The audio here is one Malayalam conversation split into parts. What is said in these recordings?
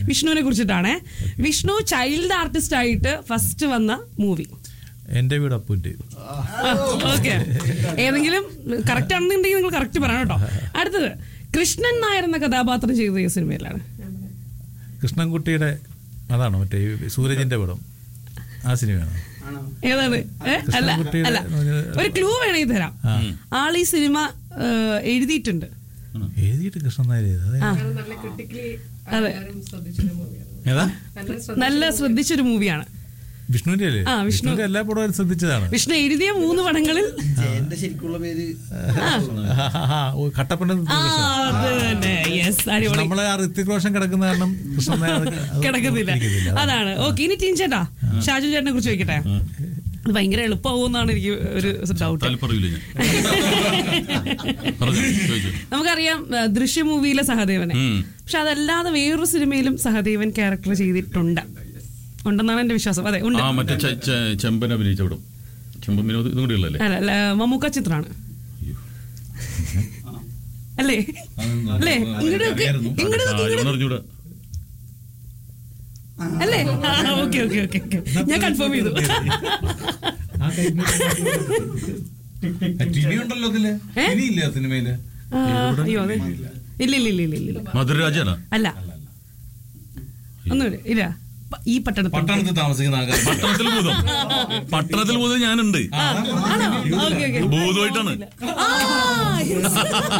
വിഷ്ണുവിനെ കുറിച്ചിട്ടാണ് വിഷ്ണു ചൈൽഡ് ആർട്ടിസ്റ്റ് ആയിട്ട് ഫസ്റ്റ് വന്ന മൂവി എന്റെ വീട് അപ്പൂന്റെ ഓക്കെ ഏതെങ്കിലും കറക്റ്റ് ആണെന്നുണ്ടെങ്കിൽ നിങ്ങൾ കറക്റ്റ് പറയണം കേട്ടോ അടുത്തത് കൃഷ്ണൻ നായർ എന്ന കഥാപാത്രം ചെയ്തത് ഈ സിനിമയിലാണ് കൃഷ്ണൻകുട്ടിയുടെ അതാണോ മറ്റേ ഈ സൂരജിന്റെ പടം ആ സിനിമയാണോ ഏതാണ് ഏ? അല്ല കൃഷ്ണൻകുട്ടിയുടെ അല്ല ഒരു ക്ലൂ വേണമെങ്കിൽ തരാം ആൾ ഈ സിനിമ ഏ, എഴുതിയിട്ടുണ്ട് എഴുതിയിട്ട് കൃഷ്ണൻ നായർ ചെയ്തത് അതെ അതെ ഏതാ നല്ല ശ്രദ്ധിച്ചൊരു മൂവിയാണ് വിഷ്ണുവിന്റെ അല്ലേ ആ, വിഷ്ണു. വിഷ്ണുവിന്റെ എല്ലാ പടവും ശ്രദ്ധിച്ചതാണ് വിഷ്ണു എഴുതിയ മൂന്ന് പടങ്ങളിൽ എന്റെ ശരിക്കുള്ള പേര് ഓ, കട്ടപ്പന ആ അത് തന്നെ യെസ് അടിപൊളി നമ്മളെ ആ ഋത്തിക് റോഷൻ കിടക്കുന്ന കാരണം കൃഷ്ണൻ നായർ അത് അത് കിടക്കുന്നില്ല ഇരിക്കുന്നില്ല. അതാണ് ഓക്കെ ഇനി ടീൻ ചേട്ടാ ഷാജു ചേട്ടനെ കുറിച്ച് ചോദിക്കട്ടെ ഇത് ഭയങ്കര എളുപ്പമാവുമെന്നാണ് എനിക്ക് ഒരു ഡൗട്ട് താല്പര്യമില്ല ഞാൻ പറഞ്ഞോ, ചോദിച്ചോ. നമുക്കറിയാം ആ, ദൃശ്യ മൂവിയിലെ സഹദേവനെ ഉം. പക്ഷെ അതല്ലാതെ വേറൊരു സിനിമയിലും സഹദേവൻ ക്യാരക്ടർ ചെയ്തിട്ടുണ്ട് ഉണ്ടെന്നാണ് എന്റെ വിശ്വാസം അതെ ഉണ്ട് ആ മറ്റേ ചെ- ചെ- ചെമ്പൻ അഭിനയിച്ച പടം ചെമ്പൻ വിനോദ് ഇതും കൂടി ഉള്ളല്ലേ അല്ല അല്ല മമ്മൂക്ക ചിത്രമാണ് അല്ലേ അല്ലേ ഇങ്ങോട്ട് നോക്ക്, ഇങ്ങോട്ട് നോക്ക്, ഇങ്ങോട്ട് നോക്ക്. അറിഞ്ഞൂടാ അല്ലേ ഓക്കെ ഓക്കെ ഓക്കെ ഓക്കെ ഞാൻ കൺഫേം ചെയ്തു ടിനി ഉണ്ടല്ലോ അതില് ഏ? ടിനി ഇല്ല സിനിമയില് ആ, അയ്യോ അതെ ഇല്ല ഇല്ല ഇല്ല ഇല്ല ഇല്ല ഇല്ല മധുരരാജാണ് അല്ല ഒന്നുമില്ല ഇല്ല പ- ഈ പട്ടണത്തിൽ പട്ടണത്തിൽ താമസിക്കുന്ന ആൾക്കാർ പട്ടണത്തിൽ ഭൂതം പട്ടണത്തിൽ ഭൂതം ഞാനുണ്ട് ആണോ ഓക്കെ ഓക്കെ ഭൂതമായിട്ടാണ് ആ yes.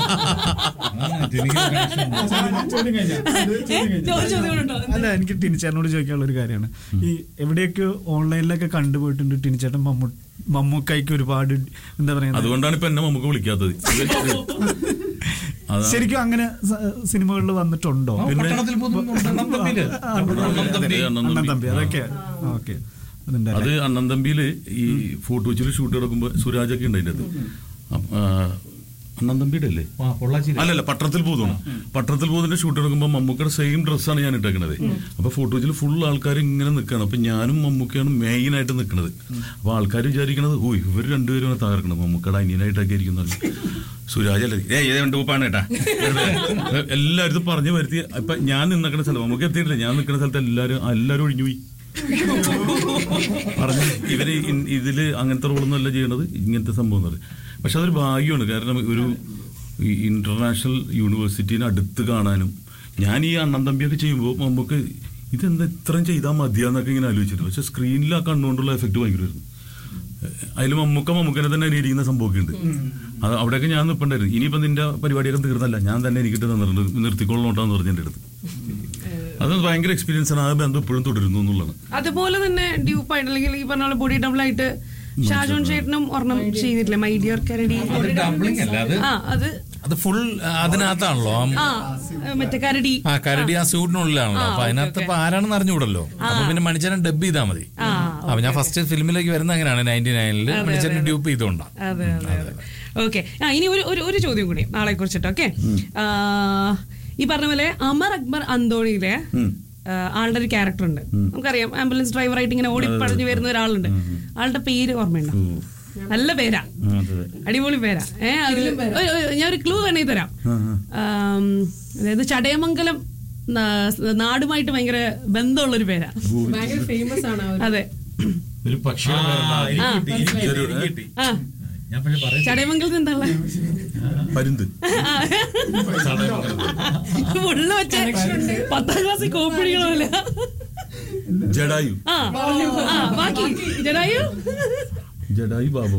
ഏ, ചോദ്യം ചോദ്യം ഉണ്ടോ അല്ല എനിക്ക് ടിനിച്ചേട്ടനോട് ചോദിക്കാനുള്ള ഒരു കാര്യമാണ് ഈ എവിടെയൊക്കെ ഓൺലൈനിലൊക്കെ കണ്ടുപോയിട്ടുണ്ട് ടിനിച്ചേട്ടൻ മമ്മൂ മമ്മൂക്കായിക്ക് ഒരുപാട് എന്താ പറയുക അതുകൊണ്ടാണ് ഇപ്പൊ എന്നെ നമുക്ക് വിളിക്കാത്തത് അതാ ശരിക്കും അങ്ങനെ സ- സിനിമകളിൽ വന്നിട്ടുണ്ടോ പട്ടണത്തിൽ പോകുന്നു അണ്ണൻ തമ്പിയില്. അണ്ണൻ തമ്പി. അണ്ണൻ അണ്ണൻ തമ്പി. തമ്പി അതൊക്കെ ഓക്കെ അതുണ്ട് അത് അണ്ണൻ തമ്പിയില് ഈ ഫോട്ടോ വെച്ചിൽ ഷൂട്ട് കിടക്കുമ്പോ സുരാജൊക്കെ ഉണ്ട് അതിന്റെ അകത്ത് അപ്പ- ആ, അണ്ണൻ തമ്പിയുടെ അല്ലേ ആ, പൊള്ളാച്ചിയിൽ. അല്ലല്ല പട്ടണത്തിൽ പോകുന്നു പട്ടണത്തിൽ പോകുന്നതിന്റെ ഷൂട്ട് എടുക്കുമ്പോൾ മമ്മൂക്കയുടെ സെയിം ഡ്രസ്സാണ് ഞാൻ ഇട്ടേക്കണത് അപ്പൊ ഫോട്ടോ വെച്ചിൽ ഫുൾ ആൾക്കാർ ഇങ്ങനെ നിൽക്കുകയാണ് അപ്പൊ ഞാനും മമ്മൂക്കയാണ് മെയിൻ ആയിട്ട് നിൽക്കുന്നത് അപ്പൊ ആൾക്കാർ വിചാരിക്കണത് ഓ ഇവർ രണ്ടുപേരും തകർക്കണം മമ്മൂക്കയുടെ അനിയനായിട്ടൊക്കെ ഇരിക്കുന്നത് സുരാജ് അല്ലേ ഏ ഇത് രണ്ട് ഉപ്പാണ് കേട്ടാ എല്ലാവരും പറഞ്ഞു വരുത്തി ഇപ്പൊ ഞാൻ നിന്നിക്കുന്ന സ്ഥലം നമുക്ക് എത്തിയിട്ടില്ല ഞാൻ നിൽക്കുന്ന സ്ഥലത്ത് എല്ലാവരും എല്ലാവരും ഒഴിഞ്ഞു പോയി പറഞ്ഞു ഇവര് ഇൻ- ഇതില് അങ്ങനത്തെ റോളൊന്നും അല്ല ചെയ്യണത് ഇങ്ങനത്തെ സംഭവം എന്ന് പറയും പക്ഷെ അതൊരു ഭാഗ്യമാണ് കാരണം ഒരു ഈ ഇന്റർനാഷണൽ യൂണിവേഴ്സിറ്റീനെ അടുത്ത് കാണാനും ഞാൻ ഈ അണ്ണൻ തമ്പിയൊക്കെ ചെയ്യുമ്പോൾ നമുക്ക് ഇതെന്താ ഇത്രയും ചെയ്താൽ മതിയാന്നൊക്കെ ഇങ്ങനെ ആലോചിച്ചിട്ട് പക്ഷെ സ്ക്രീനിൽ ആ കണ്ണുകൊണ്ടുള്ള എഫക്ട് ഭയങ്കരമായിരുന്നു അതിൽ മമ്മൂക്ക മമ്മൂക്കനെ തന്നെ അനുകരിക്കുന്ന സംഭവമൊക്കെ ഉണ്ട് അത് അവിടെയൊക്കെ ഞാൻ നിൽപ്പണ്ടായിരുന്നു ഇനിയിപ്പം നിന്റെ പരിപാടിയൊക്കെ തീർന്നല്ല ഞാൻ തന്നെ എനിക്കിട്ട് തന്നിട്ടുണ്ട് നിർത്തിക്കൊള്ളോട്ടാന്ന് പറഞ്ഞ എൻ്റെ അടുത്ത് അത് ഭയങ്കര എക്സ്പീരിയൻസ് ആണ് ആ ബന്ധം ഇപ്പോഴും തുടരുന്നു എന്നുള്ളതാണ് അതുപോലെ തന്നെ ഡ്യൂപ്പായിട്ട് അല്ലെങ്കിൽ ഈ പറഞ്ഞ പോലെ ബോഡി ഡബിൾ ആയിട്ട് ഷാജോൺ ചേട്ടനും ഒരെണ്ണം ചെയ്തിട്ടില്ലേ മൈ ഡിയർ കരടി അത് ഡബ്ലിംഗ് അല്ല അത് ആ അത് അത് ഫുൾ അതിനകത്താണല്ലോ ആ ആ മറ്റേ കരടി ആ കരടി ആ സ്യൂട്ടിനുള്ളിലാണല്ലോ അപ്പൊ അതിനകത്ത് ഇപ്പൊ ആരാണെന്ന് അറിഞ്ഞുകൂടല്ലോ അപ്പൊ പിന്നെ മണിച്ചേരൻ ഡബ് ചെയ്താൽ മതി ആ അപ്പൊ ഞാൻ ഫസ്റ്റ് ഫിലിമിലേക്ക് വരുന്ന അങ്ങനെയാണ് നയൻറ്റി നയനില് മണിച്ചേരൻ ഡ്യൂപ്പ് ചെയ്തോണ്ടാണ് അതെ അതെ അതെ ഓക്കെ ആ ഇനി ഒരു ഒരു ഒരു ചോദ്യം കൂടി നാളെ കുറിച്ചിട്ട് ഓക്കെ ഈ പറഞ്ഞ പോലെ അമർ അക്ബർ അന്തോണിയിലെ ആ, ആളുടെ ഒരു ക്യാരക്ടർ ഉണ്ട് നമുക്കറിയാം ആംബുലൻസ് ഡ്രൈവറായിട്ട് ഇങ്ങനെ ഓടിപ്പടഞ്ഞു വരുന്ന ഒരാളുണ്ട് ആളുടെ പേര് ഓർമ്മയുണ്ടോ നല്ല പേരാ അടിപൊളി പേരാ ഏ അത് ഒരു- ഒരു- ഞാൻ ഒരു ക്ലൂ വേണമെങ്കിൽ തരാം ആം, അതായത് ചടയമംഗലം നാ- നാടുമായിട്ട് ഭയങ്കര ബന്ധമുള്ളൊരു പേരാ ഭയങ്കര ഫേമസ് ആണ് ആ ഒരു അതെ ഒരു പക്ഷിയുടെ ആ ഞാൻ പക്ഷെ പറയും ചടയമംഗലത്ത് എന്താ ഉള്ളത് പരുന്ത് ഉള്ള വെച്ച പത്താം ക്ലാസ്സിൽ കോപ്പിടികളല്ല ജഡായു ആ ആ ബാക്കി ജഡായു ജഡായു ബാബു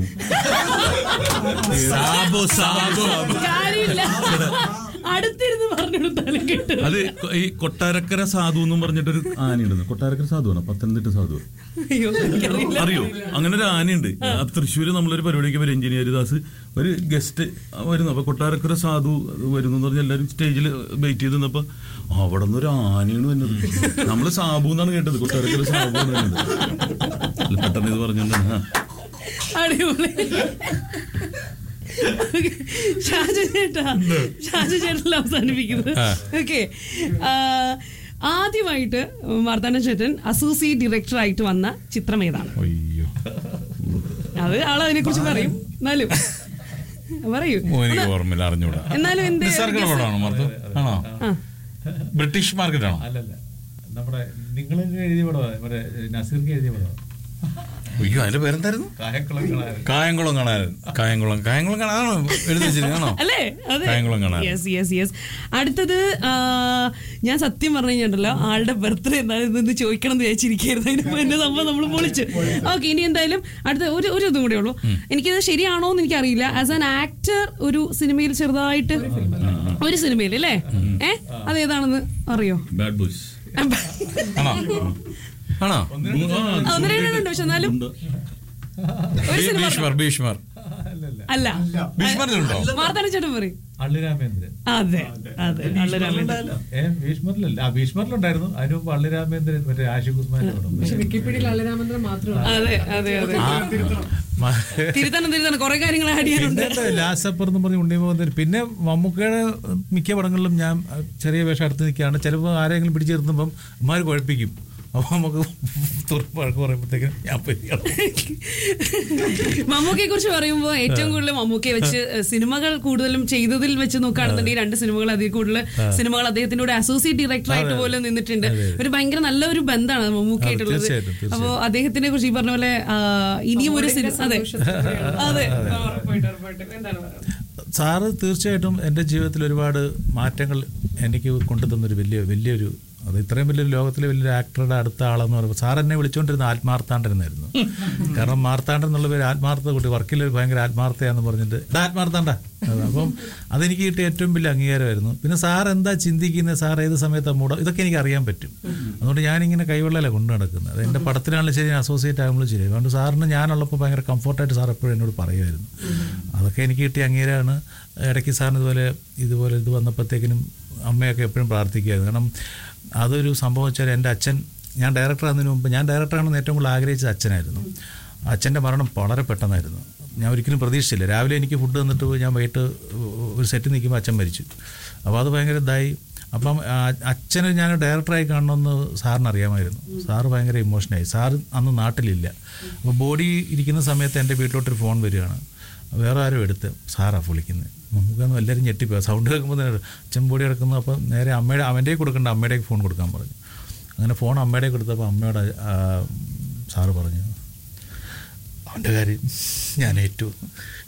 സാബു സാബു കാര്യമില്ല അടുത്തിരുന്ന് പറഞ്ഞു കൊടുത്താലും കിട്ടും അത് കൊ- ഈ കൊട്ടാരക്കര സാധു എന്നും പറഞ്ഞിട്ടൊരു ആനയുണ്ട് കൊട്ടാരക്കര സാധുവാണ് പത്തനംതിട്ട സാധു അയ്യോ എനിക്കറിയില്ല അറിയോ അങ്ങനെ ഒരു ആനയുണ്ട് ആ തൃശ്ശൂര് നമ്മളൊരു പരിപാടിക്ക് ഒരു എഞ്ചിനീയർ ദാസ് ഒരു ഗസ്റ്റ് വരുന്നു അപ്പൊ കൊട്ടാരക്കര സാധു വരുന്നു എന്ന് പറഞ്ഞ് എല്ലാവരും സ്റ്റേജിൽ വെയിറ്റ് ചെയ്ത് നിന്നപ്പോ അവിടെ നിന്ന് ഒരു ആനയാണ് വന്നത് നമ്മള് സാബു എന്നാണ് കേട്ടത് കൊട്ടാരക്കര സാബു ആണ് വന്നത് അല്ല, പെട്ടെന്ന് ഇത് പറഞ്ഞോണ്ടാണ് ആ. അടിപൊളി ഷാജു ചേട്ടാ ഷാജു ചേട്ടനിൽ അവസാനിപ്പിക്കുന്നത് ഓക്കെ ആദ്യമായിട്ട് വർദ്ധന ചേട്ടൻ അസോസിയേറ്റ് ഡയറക്ടർ ആയിട്ട് വന്ന ചിത്രം ഏതാണ് അയ്യോ അത് ആൾ അതിനെ കുറിച്ച് പറയും എന്നാലും പറയൂ ഓ, എനിക്ക് ഓർമ്മയില്ല അറിഞ്ഞൂടാ എന്നാലും എന്ത് നിസ്സാർഗഡ് പടമാണോ മർദ്ദം ആണോ ആ. ബ്രിട്ടീഷ് മാർക്കറ്റ് ആണോ അല്ലല്ല നമ്മുടെ നിങ്ങൾക്ക് എഴുതിയ പടമാ മറ്റേ നസീർക്ക് എഴുതിയ പടമാ അയ്യോ അതിന്റെ പേരെന്തായിരുന്നു കായക്കുളം കാണാൻ കായംകുളം കാണാൻ കായംകുളം കായംകുളം കാണാനോ എഴുതി വെച്ചിരിക്കണോ അല്ലേ അതെ കായംകുളം കാണാൻ യെസ് യെസ് യെസ് അടുത്തത് ആ, ഞാൻ സത്യം പറഞ്ഞു കഴിഞ്ഞിട്ടുണ്ടല്ലോ ആളുടെ ബർത്ത്ഡേ എന്താണെന്ന് ചോദിക്കണം എന്ന് വിചാരിച്ചിരിക്കായിരുന്നു അതിന് മുമ്പ് എന്നെ സംഭവം നമ്മൾ പൊളിച്ച് ഓക്കെ ഇനി എന്തായാലും അടുത്ത ഒരു ഒരു ഇതും കൂടെ ഉള്ളൂ എനിക്കത് ശരിയാണോ എന്ന് എനിക്കറിയില്ല ആസ് ആൻ ആക്ടർ ഒരു സിനിമയിൽ ചെറുതായിട്ട് ഒരു സിനിമയിൽ അല്ലേ ഏ അതേതാണെന്ന് അറിയോ ബാഡ് ബോയ്സ് ആണോ ആണോ ആ, ഒന്ന് രണ്ടെണ്ണുണ്ട് പക്ഷെ എന്നാലും ഒരു സിനിമ ഭീഷ്മർ ഭീഷ്മർ അല്ല ഭീഷ്മറിലുണ്ടോ മാർത്താന ചേട്ടൻ പറയും അള്ളിരാമേന്ദ്രൻ അതെ അതെ അള്ളരാമൻ ഏ ഭീഷ്മറിലല്ല ആ ഭീഷ്മറിലുണ്ടായിരുന്നു അതിന് മുമ്പ് അള്ളിരാമേന്ദ്രൻ മറ്റേ ആഷിഖ് ഉസ്മാന്റെ പടം പക്ഷെ വിക്കിപീഡിയയിൽ അലരാമന്ത്രം മാത്രമാണ് അതെ അതെ അതെ തിരുത്തണം തിരുത്തണം കുറെ കാര്യങ്ങൾ ആഡ് ചെയ്യാനുണ്ട് ലാസ്റ്റ് അപ്പർ എന്ന് പറഞ്ഞ് ഉണ്ണിമുഖത്തിന് പിന്നെ മമ്മൂക്കയുടെ മിക്ക പടങ്ങളിലും ഞാൻ ചെറിയ വേഷം അടുത്ത് നിൽക്കുകയാണ് ചിലപ്പോൾ ആരെങ്കിലും പിടിച്ചു നിർത്തുമ്പം അമ്മമാർ കുഴപ്പിക്കും അപ്പോൾ നമുക്ക് തുറപ്പ് വഴക്ക് പറയുമ്പോഴത്തേക്കും ഞാൻ പോയിരിക്കണം മമ്മൂക്കയെ കുറിച്ച് പറയുമ്പോൾ ഏറ്റവും കൂടുതൽ മമ്മൂക്കയെ വെച്ച് സിനിമകൾ കൂടുതലും ചെയ്തതിൽ വെച്ച് നോക്കുകയാണെന്നുണ്ടെങ്കിൽ രണ്ട് സിനിമകൾ അതിൽ കൂടുതൽ സിനിമകൾ അദ്ദേഹത്തിന്റെ കൂടെ അസോസിയേറ്റ് ഡയറക്ടർ ആയിട്ട് പോലും നിന്നിട്ടുണ്ട് ഒരു ഭയങ്കര നല്ലൊരു ബന്ധമാണ് മമ്മൂക്കയായിട്ടുള്ളത് തീർച്ചയായിട്ടും, തീർച്ചയായും. അപ്പോൾ അദ്ദേഹത്തിനെ കുറിച്ച് ഈ പറഞ്ഞ പോലെ ആ, ഇനിയും ഒരു സിനിമ അതെ അതെ ഉറപ്പായിട്ടും, ഉറപ്പായിട്ടും. എന്താണ് പറയുക? സാറ് തീർച്ചയായിട്ടും എൻ്റെ ജീവിതത്തിൽ ഒരുപാട് മാറ്റങ്ങൾ എനിക്ക് കൊണ്ടുതന്നൊരു വലിയ വലിയൊരു അത് ഇത്രയും വലിയൊരു ലോകത്തിലെ വലിയൊരു ആക്ടറുടെ അടുത്ത ആളെന്ന് പറയുമ്പോൾ സാർ എന്നെ വിളിച്ചുകൊണ്ടിരുന്ന ആത്മാർത്ഥാണ്ടൻ എന്നായിരുന്നു കാരണം മാർത്താണ്ഡൻ എന്നുള്ള പേര് ആത്മാർത്ഥ കുട്ടി വർക്കിൽ ഒരു ഭയങ്കര ആത്മാർത്ഥയാന്ന് പറഞ്ഞിട്ട് "എടാ ആത്മാർത്ഥാണ്ട അത് അപ്പം അതെനിക്ക് കിട്ടിയ ഏറ്റവും വലിയ അംഗീകാരമായിരുന്നു പിന്നെ സാർ എന്താ ചിന്തിക്കുന്നത് സാർ ഏത് സമയത്താണ് മൂട ഇതൊക്കെ എനിക്ക് അറിയാൻ പറ്റും അതുകൊണ്ട് ഞാനിങ്ങനെ കൈവെള്ളല കൊണ്ടു നടക്കുന്നത് അത് എൻ്റെ പടത്തിലാണെങ്കിലും ശരി അസോസിയേറ്റ് ആകുമ്പോഴും ശരി അതുകൊണ്ട് സാറിന് ഞാനുള്ളപ്പോൾ ഭയങ്കര കംഫർട്ടായിട്ട് സാർ എപ്പോഴും എന്നോട് പറയുമായിരുന്നു അതൊക്കെ എനിക്ക് കിട്ടിയ അംഗീകാരമാണ് ഇടയ്ക്ക് സാറിന് ഇതുപോലെ ഇതുപോലെ ഇത് വന്നപ്പോഴത്തേക്കിനും അമ്മയൊക്കെ എപ്പോഴും പ്രാർത്ഥിക്കുമായിരുന്നു കാരണം അതൊരു സംഭവം വെച്ചാൽ എൻ്റെ അച്ഛൻ ഞാൻ ഡയറക്ടർ ആകുന്നതിന് മുമ്പ് ഞാൻ ഡയറക്ടറാണെന്ന് ഏറ്റവും കൂടുതൽ ആഗ്രഹിച്ചത് അച്ഛനായിരുന്നു അച്ഛൻ്റെ മരണം വളരെ പെട്ടെന്നായിരുന്നു ഞാൻ ഒരിക്കലും പ്രതീക്ഷിച്ചില്ല രാവിലെ എനിക്ക് ഫുഡ് തന്നിട്ട് പോയി ഞാൻ വൈകിട്ട് ഒരു സെറ്റ് നിൽക്കുമ്പോൾ അച്ഛൻ മരിച്ചു അപ്പോൾ അത് ഭയങ്കര ഇതായി അപ്പം ആ, അച്ഛനെ ഞാൻ ഡയറക്ടറായി കാണണമെന്ന് സാറിന് അറിയാമായിരുന്നു സാറ് ഭയങ്കര ഇമോഷനായി സാറ് അന്ന് നാട്ടിലില്ല അപ്പോൾ ബോഡി ഇരിക്കുന്ന സമയത്ത് എൻ്റെ വീട്ടിലോട്ടൊരു ഫോൺ വരികയാണ് വേറെ ആരും എടുത്ത് സാറാ വിളിക്കുന്നത് നമുക്കൊന്നും എല്ലാവരും ഞെട്ടിപ്പോയി സൗണ്ട് കേൾക്കുമ്പോൾ തന്നെ അച്ഛൻ ബോഡി കിടക്കുന്നു അപ്പം നേരെ അമ്മയുടെ അവൻ്റെ കൊടുക്കണ്ട അമ്മയുടെ ഫോൺ കൊടുക്കാൻ പറഞ്ഞു അങ്ങനെ ഫോൺ അമ്മയുടെ കൊടുത്തപ്പോൾ അമ്മയോട് ആ, സാറ് പറഞ്ഞു അവൻ്റെ കാര്യം ഞാൻ ഏറ്റു